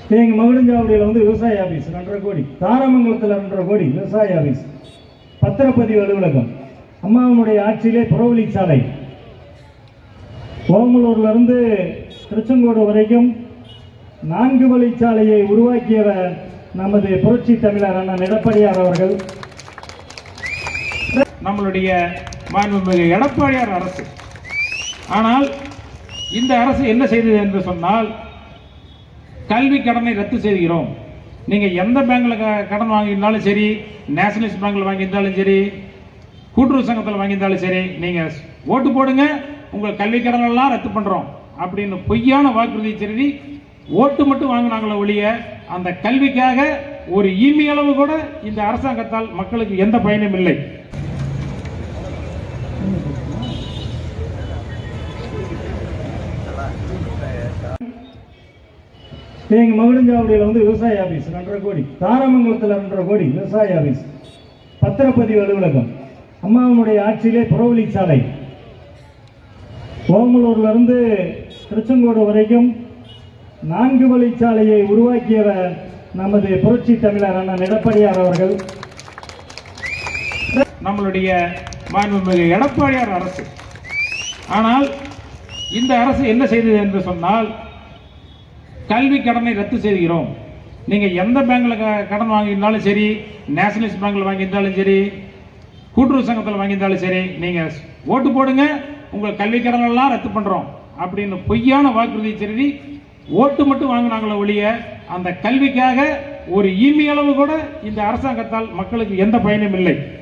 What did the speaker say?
எங்க மகுடஞ்சாவடியில் வந்து விவசாய ஆபீஸ் ரெண்டரை கோடி தாராமங்கலத்தில் ரெண்டரை கோடி விவசாய ஆபீஸ் பத்திரப்பதிவு அலுவலகம் அம்மாவனுடைய ஆட்சியிலே புறவழி சாலை ஓமலூர்ல இருந்து திருச்செங்கோடு வரைக்கும் நான்கு வழிச்சாலையை உருவாக்கியவர் நமது புரட்சி தமிழர் அண்ணன் எடப்பாடியார் அவர்கள் நம்மளுடைய மாண்புமிகு எடப்பாடியார் அரசு ஆனால் இந்த அரசு என்ன செய்தது என்று சொன்னால் கல்வி கடனை ரத்து செய்கிறோம் நீங்க எந்த பேங்க்ல க- கடன் வாங்கியிருந்தாலும் சரி நேஷனலிஸ்ட் பேங்க்ல வாங்கியிருந்தாலும் சரி கூட்டுறவு சங்கத்தில் வாங்கியிருந்தாலும் சரி நீங்க ஓட்டு போடுங்க உங்கள் கல்வி கடன் எல்லாம் ரத்து பண்றோம் அப்படின்னு பொய்யான வாக்குறுதி சொல்லி ஓட்டு மட்டும் வாங்கினாங்களே ஒழிய அந்த கல்விக்காக ஒரு ஈமி அளவு கூட இந்த அரசாங்கத்தால் மக்களுக்கு எந்த பயனும் இல்லை எங்க மகுடஞ்சாவடியில் வந்து விவசாய ஆபீஸ் ரெண்டரை கோடி தாராமங்கலத்தில் ரெண்டரை கோடி விவசாய ஆபீஸ் பத்திரப்பதிவு அலுவலகம் அம்மாவனுடைய ஆட்சியிலே புறவழி சாலை ஓமலூர்ல இருந்து திருச்செங்கோடு வரைக்கும் நான்கு வழிச்சாலையை உருவாக்கியவர் நமது புரட்சி தமிழர் அண்ணன் எடப்பாடியார் அவர்கள் நம்மளுடைய மாண்புமிகு எடப்பாடியார் அரசு ஆனால் இந்த அரசு என்ன செய்தது என்று சொன்னால் கல்வி கடனை ரத்து செய்கிறோம் நீங்க எந்த பேங்க்ல க- கடன் வாங்கியிருந்தாலும் சரி நேஷனலிஸ்ட் பேங்க்ல வாங்கியிருந்தாலும் சரி கூட்டுறவு சங்கத்தில் வாங்கியிருந்தாலும் சரி நீங்க ஓட்டு போடுங்க உங்கள் கல்வி கடன் எல்லாம் ரத்து பண்றோம் அப்படின்னு பொய்யான வாக்குறுதி சொல்லி ஓட்டு மட்டும் வாங்கினாங்களே ஒழிய அந்த கல்விக்காக ஒரு ஈமி அளவு கூட இந்த அரசாங்கத்தால் மக்களுக்கு எந்த பயனும் இல்லை